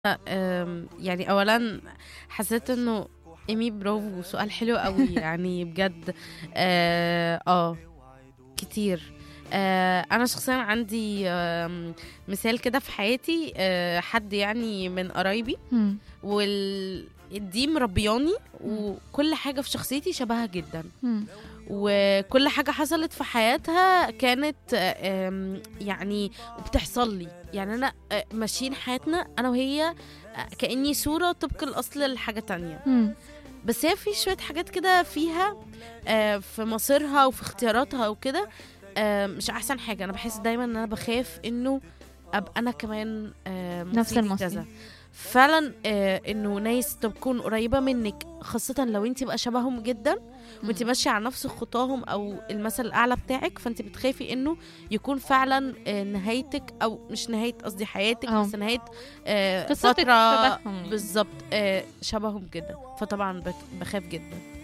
آمم، يعني أولًا حسيت إنه إيمي برافو، سؤال حلو أوي يعني بجد آآ، آه، كتير. آآ، أنا شخصيًا عندي آمم، مثال كده في حياتي آآ، حد يعني من قرايبي إمم. وال دي مربياني إمم. وكل حاجة في شخصيتي شبهها جدًا، إمم. وكل حاجة حصلت في حياتها كانت آمم، يعني وبتحصل لي، يعني أنا آآ، ماشيين حياتنا أنا وهي أ كإني صورة طبق الأصل لحاجة تانية، إمم. بس هي في شوية حاجات كده فيها آآ، في مصيرها وفي اختياراتها وكده آآ، مش أحسن حاجة، أنا باحس دايمًا إن أنا باخاف إنه أبقى أنا كمان آآ، نفس مصيري المصير. كذا. فعلًا آآ، إنه ناس تكون قريبة منِك خاصةً لو أنتِ بقى شبههم جدًا وأنتِ إمم. ماشية على نفس خطاهم أو المثل الأعلى بتاعِك، فأنتِ بتخافي إنه يكون فعلًا آآ، نهايتِك أو مش نهاية قصدي حياتِك، آه. بس نهاية آآ، قصتِك فترة شبههم يعني. بالضبط آآ، شبههم جدًا، فطبعًا بك باخاف جدًا.